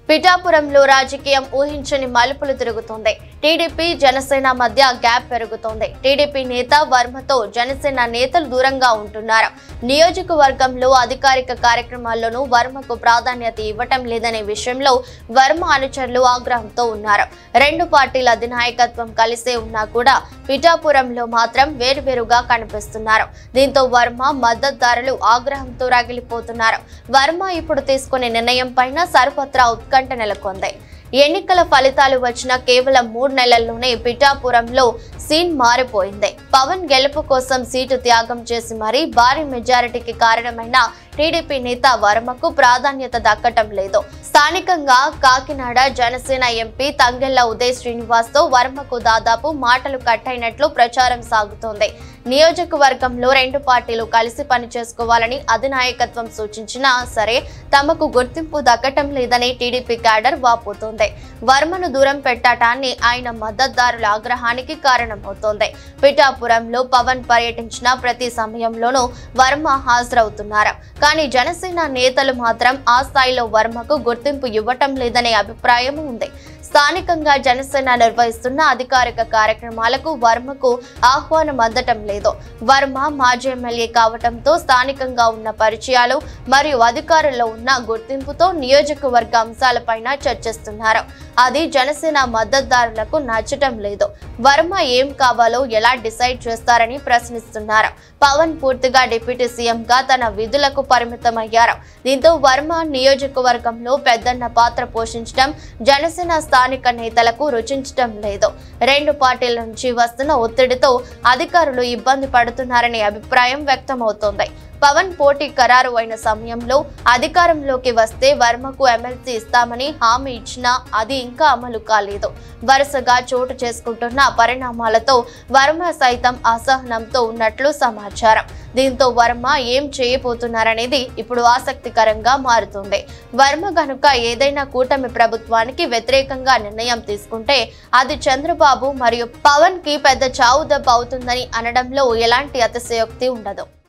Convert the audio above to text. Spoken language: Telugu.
పిఠాపురంలో రాజకీయం ఊహించని మలుపులు తిరుగుతోంది టీడీపీ జనసేన మధ్య గ్యాప్ పెరుగుతోంది టీడీపీ నేత వర్మతో జనసేన నేతలు దూరంగా ఉంటున్నారు నియోజకవర్గంలో అధికారిక కార్యక్రమాల్లోనూ వర్మకు ప్రాధాన్యత ఇవ్వటం లేదనే విషయంలో వర్మ అనుచరులు ఆగ్రహంతో ఉన్నారు రెండు పార్టీల అధినాయకత్వం కలిసే ఉన్నా కూడా పిఠాపురంలో మాత్రం వేరువేరుగా కనిపిస్తున్నారు దీంతో వర్మ మద్దతుదారులు ఆగ్రహంతో రగిలిపోతున్నారు వర్మ ఇప్పుడు తీసుకునే నిర్ణయం పైన సర్వత్రా ఉత్కంఠ నెలకొంది ఎన్నికల ఫలితాలు వచ్చిన కేవలం మూడు నెలల్లోనే పిఠాపురంలో సీన్ మారిపోయింది పవన్ గెలుపు కోసం సీటు త్యాగం చేసి మరీ భారీ మెజారిటీకి కారణమైన టీడీపీ నేత వర్మకు ప్రాధాన్యత దక్కటం లేదు స్థానికంగా కాకినాడ జనసేన ఎంపీ తంగెళ్ల ఉదయ్ శ్రీనివాస్ తో వర్మకు దాదాపు మాటలు కట్టయినట్లు ప్రచారం సాగుతోంది నియోజకవర్గంలో రెండు పార్టీలు కలిసి పనిచేసుకోవాలని అధినాయకత్వం సూచించినా సరే తమకు గుర్తింపు దక్కటం లేదని టీడీపీ క్యాడర్ వాపోతోంది వర్మను దూరం పెట్టటాన్ని ఆయన మద్దతుదారుల ఆగ్రహానికి కారణమవుతోంది పిఠాపురంలో పవన్ పర్యటించిన ప్రతి సమయంలోనూ వర్మ హాజరవుతున్నారు కానీ జనసేన నేతలు మాత్రం ఆ స్థాయిలో వర్మకు గుర్తింపు ఇవ్వటం లేదనే అభిప్రాయం ఉంది స్థానికంగా జనసేన నిర్వహిస్తున్న అధికారిక కార్యక్రమాలకు వర్మకు ఆహ్వానం అందటం లేదు వర్మ మాజీ ఎమ్మెల్యే కావటంతో స్థానికంగా ఉన్న పరిచయాలు మరియు అధికారుల్లో ఉన్న గుర్తింపుతో నియోజకవర్గ అంశాలపైన చర్చిస్తున్నారు అది జనసేన మద్దతుదారులకు నచ్చటం లేదు వర్మ ఏం కావాలో ఎలా డిసైడ్ చేస్తారని ప్రశ్నిస్తున్నారు పవన్ పూర్తిగా డిప్యూటీ సీఎంగా తన విధులకు పరిమితమయ్యారు దీంతో వర్మ నియోజకవర్గంలో పెద్దన్న పాత్ర పోషించడం జనసేన స్థానిక నేతలకు రుచించటం లేదు రెండు పార్టీల నుంచి వస్తున్న ఒత్తిడితో అధికారులు ఇబ్బంది పడుతున్నారనే అభిప్రాయం వ్యక్తమవుతోంది పవన్ పోటీ ఖరారు అయిన సమయంలో అధికారంలోకి వస్తే వర్మకు ఎమ్మెల్సీ ఇస్తామని హామీ ఇచ్చినా అది ఇంకా అమలు కాలేదు వరుసగా చోటు చేసుకుంటున్న పరిణామాలతో వర్మ సైతం అసహనంతో ఉన్నట్లు సమాచారం దీంతో వర్మ ఏం చేయబోతున్నారనేది ఇప్పుడు ఆసక్తికరంగా మారుతుంది వర్మ గనుక ఏదైనా కూటమి ప్రభుత్వానికి వ్యతిరేకంగా నిర్ణయం తీసుకుంటే అది చంద్రబాబు మరియు పవన్ కి పెద్ద చావు దెబ్బ అవుతుందని అనడంలో ఎలాంటి అతిశయోక్తి ఉండదు